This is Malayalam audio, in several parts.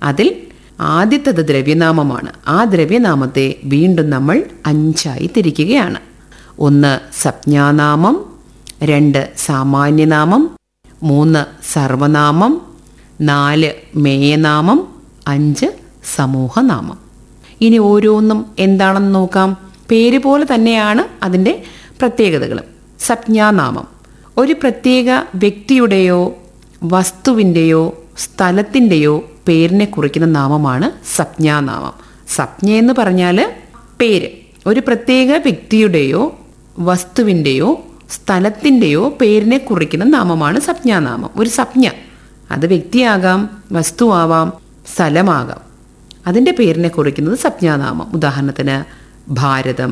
അതിൽ ആദ്യത്തത് ദ്രവ്യനാമമാണ് ആ ദ്രവ്യനാമത്തെ വീണ്ടും നമ്മൾ അഞ്ചായി തിരിക്കുകയാണ് ഒന്ന് സംജ്ഞാനാമം രണ്ട് സാമാന്യനാമം മൂന്ന് സർവനാമം നാല് മേയനാമം അഞ്ച് സമൂഹനാമം ഇനി ഓരോന്നും എന്താണെന്ന് നോക്കാം പേര് പോലെ തന്നെയാണ് അതിൻ്റെ പ്രത്യേകതകളും സംജ്ഞാനാമം ഒരു പ്രത്യേക വ്യക്തിയുടെയോ വസ്തുവിൻ്റെയോ സ്ഥലത്തിൻ്റെയോ പേരിനെ കുറിക്കുന്ന നാമമാണ് സംജ്ഞാനാമം സംജ്ഞ എന്ന് പറഞ്ഞാൽ പേര് ഒരു പ്രത്യേക വ്യക്തിയുടെയോ വസ്തുവിൻ്റെയോ സ്ഥലത്തിൻ്റെയോ പേരിനെ കുറിക്കുന്ന നാമമാണ് സംജ്ഞാനാമം ഒരു സംജ്ഞ അത് വ്യക്തിയാകാം വസ്തുവാവാം സ്ഥലമാകാം അതിൻ്റെ പേരിനെ കുറിക്കുന്നത് സംജ്ഞാനാമം ഉദാഹരണത്തിന് ഭാരതം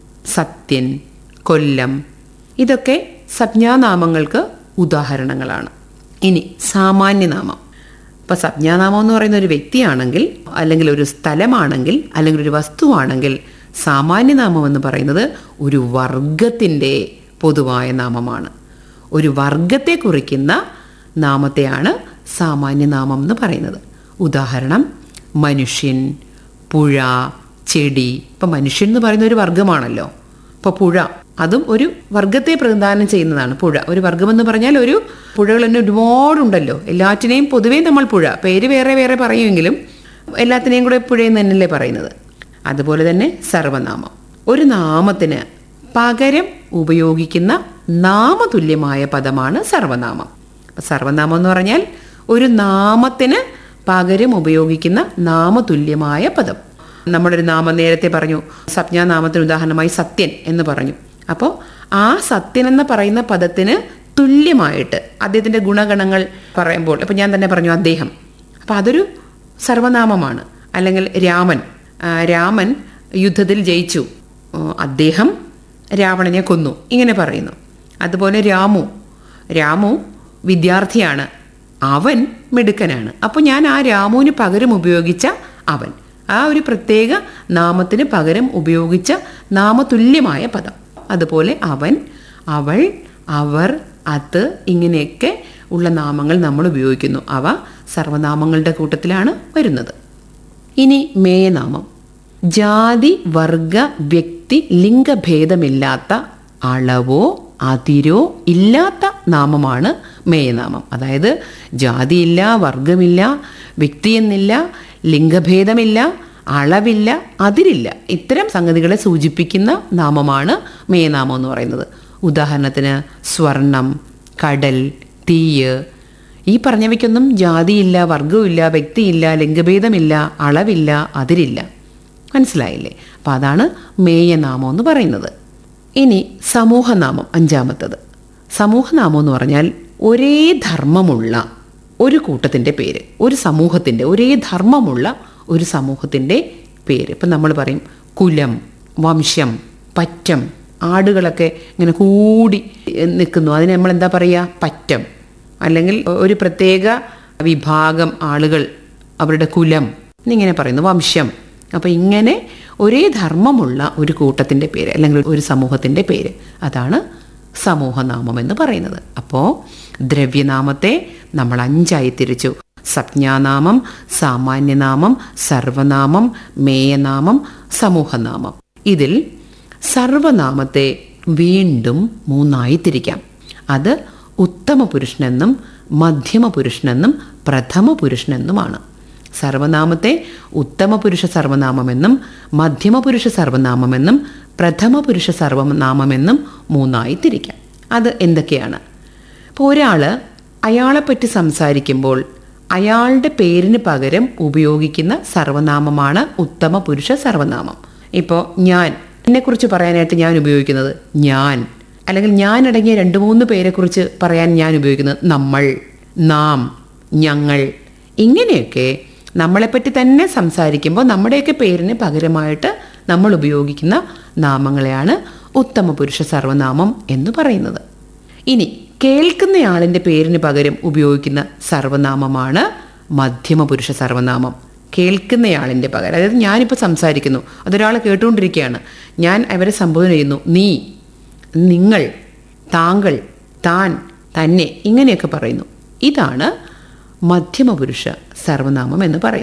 സത്യൻ കൊല്ലം ഇതൊക്കെ സംജ്ഞാനാമങ്ങൾക്ക് ഉദാഹരണങ്ങളാണ് ഇനി സാമാന്യനാമം ഇപ്പോൾ സംജ്ഞാനാമം എന്ന് പറയുന്ന ഒരു വ്യക്തിയാണെങ്കിൽ അല്ലെങ്കിൽ ഒരു സ്ഥലമാണെങ്കിൽ അല്ലെങ്കിൽ ഒരു വസ്തുവാണെങ്കിൽ സാമാന്യനാമം എന്ന് പറയുന്നത് ഒരു വർഗത്തിൻ്റെ പൊതുവായ നാമമാണ് ഒരു വർഗത്തെ കുറിക്കുന്ന നാമത്തെയാണ് സാമാന്യനാമം എന്ന് പറയുന്നത് ഉദാഹരണം മനുഷ്യൻ പുഴ ചെടി ഇപ്പം മനുഷ്യൻ എന്ന് പറയുന്ന ഒരു വർഗമാണല്ലോ ഇപ്പോൾ പുഴ അതും ഒരു വർഗത്തെ പ്രതിദാനം ചെയ്യുന്നതാണ് പുഴ ഒരു വർഗം എന്ന് പറഞ്ഞാൽ ഒരു പുഴകൾ തന്നെ ഒരുപാടുണ്ടല്ലോ എല്ലാറ്റിനെയും പൊതുവേ നമ്മൾ പുഴ പേര് വേറെ വേറെ പറയുമെങ്കിലും എല്ലാത്തിനെയും കൂടെ പുഴയെന്ന് തന്നെയല്ലേ പറയുന്നത് അതുപോലെ തന്നെ സർവനാമം ഒരു നാമത്തിന് പകരം ഉപയോഗിക്കുന്ന നാമതുല്യമായ പദമാണ് സർവനാമം സർവനാമം എന്ന് പറഞ്ഞാൽ ഒരു നാമത്തിന് പകരം ഉപയോഗിക്കുന്ന നാമതുല്യമായ പദം നമ്മളൊരു നാമം നേരത്തെ പറഞ്ഞു സംജ്ഞാനാമത്തിന് ഉദാഹരണമായി സത്യൻ എന്ന് പറഞ്ഞു അപ്പോൾ ആ സത്യൻ എന്ന് പറയുന്ന പദത്തിന് തുല്യമായിട്ട് അദ്ദേഹത്തിൻ്റെ ഗുണഗണങ്ങൾ പറയുമ്പോൾ ഇപ്പം ഞാൻ തന്നെ പറഞ്ഞു അദ്ദേഹം അപ്പം അതൊരു സർവനാമമാണ് അല്ലെങ്കിൽ രാമൻ ആ, രാമൻ യുദ്ധത്തിൽ ജയിച്ചു ആ, അദ്ദേഹം രാവണനെ കൊന്നു ഇങ്ങനെ പറയുന്നു അതുപോലെ രാമു രാമു വിദ്യാർത്ഥിയാണ് അവൻ മിടുക്കനാണ് അപ്പോൾ ഞാൻ ആ രാമുവിന് പകരം ഉപയോഗിച്ച അവൻ ആ ഒരു പ്രത്യേക നാമത്തിന് പകരം ഉപയോഗിച്ച നാമതുല്യമായ പദം അതുപോലെ അവൻ അവൾ അവർ അത് ഇങ്ങനെയൊക്കെ ഉള്ള നാമങ്ങൾ നമ്മൾ ഉപയോഗിക്കുന്നു അവ സർവനാമങ്ങളുടെ കൂട്ടത്തിലാണ് വരുന്നത് ഇനി മേയനാമം ജാതി വർഗ വ്യക്തി ലിംഗഭേദമില്ലാത്ത അളവോ അതിരോ ഇല്ലാത്ത നാമമാണ് മേയനാമം അതായത് ജാതിയില്ല വർഗമില്ല വ്യക്തിയെന്നില്ല ലിംഗഭേദമില്ല അളവില്ല അതിരില്ല ഇത്തരം സംഗതികളെ സൂചിപ്പിക്കുന്ന നാമമാണ് മേയനാമം എന്ന് പറയുന്നത് ഉദാഹരണത്തിന് സ്വർണം കടൽ തീയ് ഈ പറഞ്ഞവയ്ക്കൊന്നും ജാതിയില്ല വർഗമില്ല വ്യക്തിയില്ല ലിംഗഭേദമില്ല അളവില്ല അതിരില്ല മനസ്സിലായില്ലേ അപ്പം അതാണ് മേയനാമം എന്ന് പറയുന്നത് ഇനി സമൂഹനാമം അഞ്ചാമത്തത് സമൂഹനാമം എന്ന് പറഞ്ഞാൽ ഒരേ ധർമ്മമുള്ള ഒരു കൂട്ടത്തിൻ്റെ പേര് ഒരു സമൂഹത്തിൻ്റെ ഒരേ ധർമ്മമുള്ള ഒരു സമൂഹത്തിൻ്റെ പേര് ഇപ്പം നമ്മൾ പറയും കുലം വംശം പറ്റം ആടുകളൊക്കെ ഇങ്ങനെ കൂടി നിൽക്കുന്നു അതിന് നമ്മൾ എന്താ പറയുക പറ്റം അല്ലെങ്കിൽ ഒരു പ്രത്യേക വിഭാഗം ആളുകൾ അവരുടെ കുലം എന്നിങ്ങനെ പറയുന്നു വംശം അപ്പോൾ ഇങ്ങനെ ഒരേ ധർമ്മമുള്ള ഒരു കൂട്ടത്തിൻ്റെ പേര് അല്ലെങ്കിൽ ഒരു സമൂഹത്തിൻ്റെ പേര് അതാണ് സമൂഹനാമം എന്ന് പറയുന്നത് അപ്പോൾ ദ്രവ്യനാമത്തെ നമ്മൾ അഞ്ചായി തിരിച്ചു സംജ്ഞാനാമം സാമാന്യനാമം സർവനാമം മേയനാമം സമൂഹനാമം ഇതിൽ സർവനാമത്തെ വീണ്ടും മൂന്നായി തിരിക്കാം അത് ഉത്തമ പുരുഷനെന്നും മധ്യമ പുരുഷനെന്നും പ്രഥമ പുരുഷനെന്നുമാണ് സർവനാമത്തെ ഉത്തമ പുരുഷ സർവനാമമെന്നും മധ്യമ പുരുഷ സർവനാമമെന്നും പ്രഥമ പുരുഷ സർവനാമമെന്നും മൂന്നായി തിരിക്കാം അത് എന്തൊക്കെയാണ് ഇപ്പോൾ ഒരാൾ അയാളെപ്പറ്റി സംസാരിക്കുമ്പോൾ അയാളുടെ പേരിന് പകരം ഉപയോഗിക്കുന്ന സർവനാമമാണ് ഉത്തമ പുരുഷ സർവനാമം ഇപ്പോൾ ഞാൻ എന്നെക്കുറിച്ച് പറയാനായിട്ട് ഞാൻ ഉപയോഗിക്കുന്നത് ഞാൻ അല്ലെങ്കിൽ ഞാൻ അടങ്ങിയ രണ്ട് മൂന്ന് പേരെക്കുറിച്ച് പറയാൻ ഞാൻ ഉപയോഗിക്കുന്നത് നമ്മൾ നാം ഞങ്ങൾ ഇങ്ങനെയൊക്കെ നമ്മളെപ്പറ്റി തന്നെ സംസാരിക്കുമ്പോൾ നമ്മുടെയൊക്കെ പേരിന് പകരമായിട്ട് നമ്മൾ ഉപയോഗിക്കുന്ന നാമങ്ങളെയാണ് ഉത്തമ പുരുഷ സർവനാമം എന്ന് പറയുന്നത് ഇനി കേൾക്കുന്നയാളിൻ്റെ പേരിന് പകരം ഉപയോഗിക്കുന്ന സർവനാമമാണ് മധ്യമ പുരുഷ സർവനാമം കേൾക്കുന്നയാളിൻ്റെ പകരം അതായത് ഞാനിപ്പോൾ സംസാരിക്കുന്നു അതൊരാൾ കേട്ടുകൊണ്ടിരിക്കുകയാണ് ഞാൻ അവരെ സംബോധന ചെയ്യുന്നു നീ നിങ്ങൾ താങ്കൾ താൻ തന്നെ ഇങ്ങനെയൊക്കെ പറയുന്നു ഇതാണ് മധ്യമപുരുഷ സർവനാമം എന്ന് പറയുന്നത്